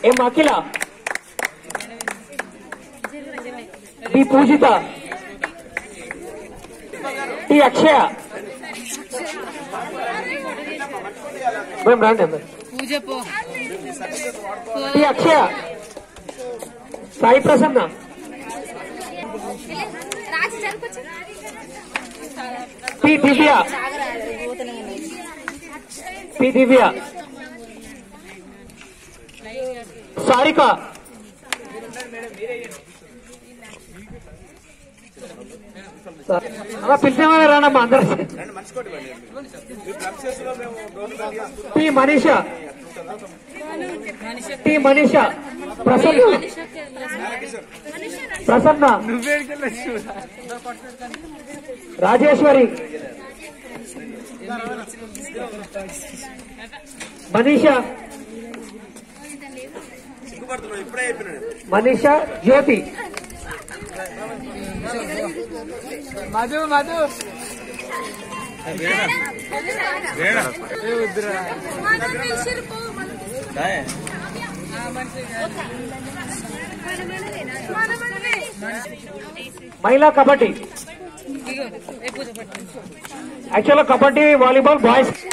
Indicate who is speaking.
Speaker 1: ఎం అఖిల T పూజిత T అక్షయ మేము రండి అమ్మాయి.
Speaker 2: పూజ పో
Speaker 1: టి అక్షయ సాయి ప్రసన్న
Speaker 3: రాజు జరుపుచ్చు
Speaker 1: పి దివ్య పి దివ్య సారిక అలా పిలిచామని రానమ్మా అందరు టి మనీష టి మనీష ప్రసన్న ప్రసన్న రాజేశ్వరి మనీష మనీష జ్యోతి
Speaker 2: మధు మధు
Speaker 1: మహిళా కబడ్డీ
Speaker 2: ఇగో ఏ పూజ పట్టు
Speaker 1: యాక్చువల్గా కబడ్డీ వాలీబాల్ బాయ్స్